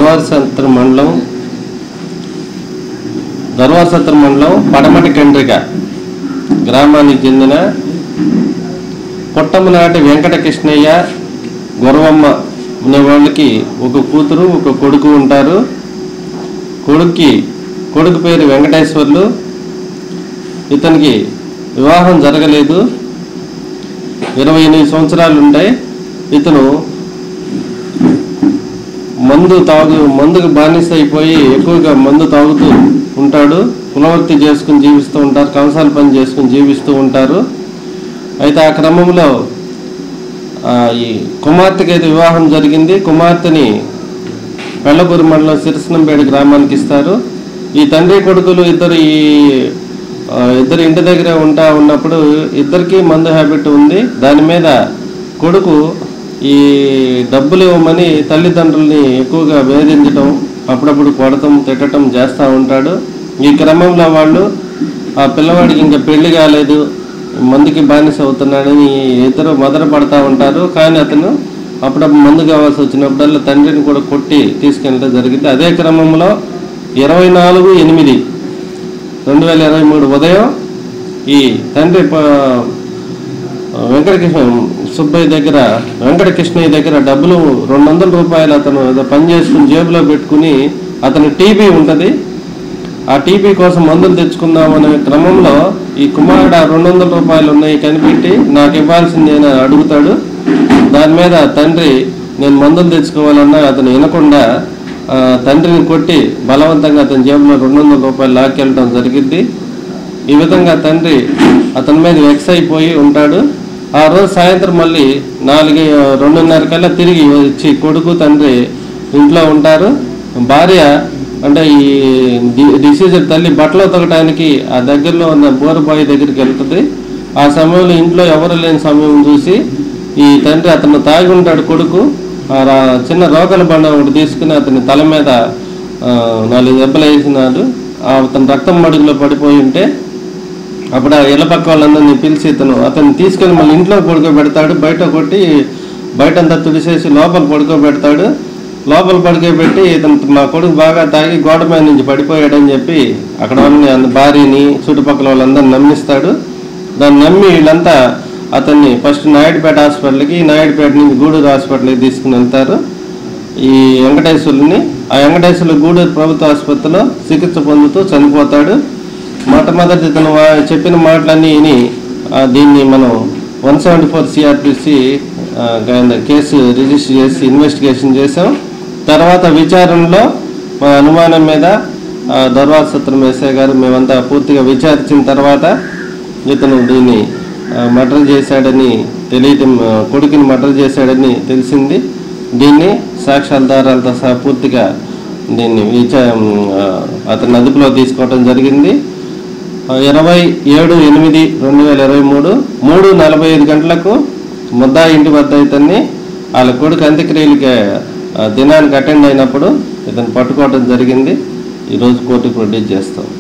దర్వాసత్ర మండలం దర్వాసత్ర మండలం పడమటి కండ్రిక గ్రామానికి చెందిన పుట్టమనాటి వెంకట కృష్ణయ్య గురవమ్మ అనే వాళ్ళకి ఒక కూతురు ఒక కొడుకు ఉంటారు కొడుక్కి కొడుకు పేరు వెంకటేశ్వర్లు ఇతనికి వివాహం జరగలేదు ఇరవై ఎనిమిది సంవత్సరాలు ఉంటాయి ఇతను మందు తాగు మందుకు బానిస అయిపోయి ఎక్కువగా మందు తాగుతూ ఉంటాడు కులవృత్తి చేసుకుని జీవిస్తూ ఉంటారు కంసాల పని చేసుకుని జీవిస్తూ ఉంటారు అయితే ఆ క్రమంలో ఆ, ఈ కుమార్తెకి అయితే వివాహం జరిగింది కుమార్తెని పెళ్ళపూరి మండలం సిరసనంపేట గ్రామానికి ఇస్తారు ఈ తండ్రి కొడుకులు ఇద్దరు ఈ ఆ, ఇద్దరు ఇంటి దగ్గర ఉంటా ఉన్నప్పుడు ఇద్దరికి మందు హ్యాబిట్ ఉంది దాని మీద కొడుకు ఈ డబ్బులు ఇవ్వమని తల్లిదండ్రుల్ని ఎక్కువగా వేధించడం అప్పుడప్పుడు కొడటం తిట్టడం చేస్తూ ఉంటాడు ఈ క్రమంలో వాళ్ళు ఆ పిల్లవాడికి ఇంకా పెళ్లి కాలేదు మందుకి బానిస అవుతున్నాడని ఇద్దరు మొదలు పడతా ఉంటారు కానీ అతను అప్పుడప్పుడు మందు కావాల్సి వచ్చినప్పుడల్లా తండ్రిని కూడా కొట్టి తీసుకెళ్ళడం జరిగింది అదే క్రమంలో ఇరవై నాలుగు ఎనిమిది రెండు వేల ఇరవై మూడు ఉదయం ఈ తండ్రి ప- వెంకటకృష్ణ సుబ్బయ్య దగ్గర వెంకటకృష్ణయ్య దగ్గర డబ్బులు రెండు వందల రూపాయలు అతను ఏదో పని చేసుకుని జేబులో పెట్టుకుని అతను టీబీ ఉంటుంది ఆ టీబీ కోసం మందులు తెచ్చుకుందామనే క్రమంలో ఈ కుమారుడు ఆ రెండు వందల రూపాయలు ఉన్నాయి కనిపెట్టి నాకు ఇవ్వాల్సింది అని అడుగుతాడు దాని మీద తండ్రి నేను మందులు తెచ్చుకోవాలన్నా అతను వినకుండా ఆ, తండ్రిని కొట్టి బలవంతంగా అతని జేబులో రెండు వందల రూపాయలు లాక్కెళ్ళడం జరిగింది ఈ విధంగా తండ్రి అతని మీద వెక్స్ అయిపోయి ఉంటాడు ఆ రోజు సాయంత్రం మళ్ళీ నాలుగు రెండున్నర కల్లా తిరిగి వచ్చి కొడుకు తండ్రి ఇంట్లో ఉంటారు భార్య అంటే ఈ డిసీజర్ తల్లి బట్టలు తొగటానికి ఆ దగ్గరలో ఉన్న బోరుబాయి దగ్గరికి వెళ్తుంది ఆ సమయంలో ఇంట్లో ఎవరు లేని సమయం చూసి ఈ తండ్రి అతను తాగి ఉంటాడు కొడుకు ఆ రా- చిన్న రోకల బండ ఒకటి తీసుకుని అతని తల మీద ఆ, నాలుగు దెబ్బలు వేసినాడు ఆ అతను రక్తం మడుగులో పడిపోయి ఉంటే అప్పుడు ఆ ఇళ్ళ పక్క వాళ్ళందరినీ పిలిచి ఇతను అతను తీసుకెళ్ళి మళ్ళీ ఇంట్లో పడుకోబెడతాడు బయట కొట్టి బయట అంతా తుడిసేసి లోపల పడుకోబెడతాడు లోపల పడుకోబెట్టి ఇతను మా కొడుకు బాగా తాగి గోడ మీద నుంచి పడిపోయాడని చెప్పి అక్కడ వాళ్ళని అంద- భార్యని చుట్టుపక్కల వాళ్ళందరిని నమ్మిస్తాడు దాన్ని నమ్మి వీళ్ళంతా అతన్ని ఫస్ట్ నాయుడుపేట హాస్పిటల్కి నాయుడుపేట నుంచి గూడూరు హాస్పిటల్కి తీసుకుని వెళ్తారు ఈ వెంకటేశ్వరుని ఆ వెంకటేశ్వరులు గూడూరు ప్రభుత్వ ఆసుపత్రిలో చికిత్స పొందుతూ చనిపోతాడు మొట్టమొదటి ఇతను వా- చెప్పిన మాటలన్నీ విని ఆ, దీన్ని మనం one seventy four CrPC case register చేసి ఇన్వెస్టిగేషన్ చేసాం తర్వాత విచారణలో మా అనుమానం మీద ఆ, దర్వాజ సత్రం ఎస్ఐ గారు మేమంతా పూర్తిగా విచారించిన తర్వాత ఇతను దీన్ని మర్డర్ చేశాడని తెలియటం ఆ, కొడుకుని మర్డర్ చేశాడని తెలిసింది దీన్ని సాక్ష్యాధారాలతో సహా పూర్తిగా దీన్ని విచా ఆ, అతన్ని అదుపులో తీసుకోవడం జరిగింది ఆ, ఇరవై ఏడు ఎనిమిది రెండు వేల ఇరవై మూడు మూడు నలభై ఐదు గంటలకు ముద్దా ఇంటి వద్ద ఇతన్ని వాళ్ళ కొడుకు అంత్యక్రియలకి ఆ, దినానికి అటెండ్ అయినప్పుడు ఇతను పట్టుకోవడం జరిగింది ఈరోజు కోర్టుకు ప్రొడ్యూస్ చేస్తాం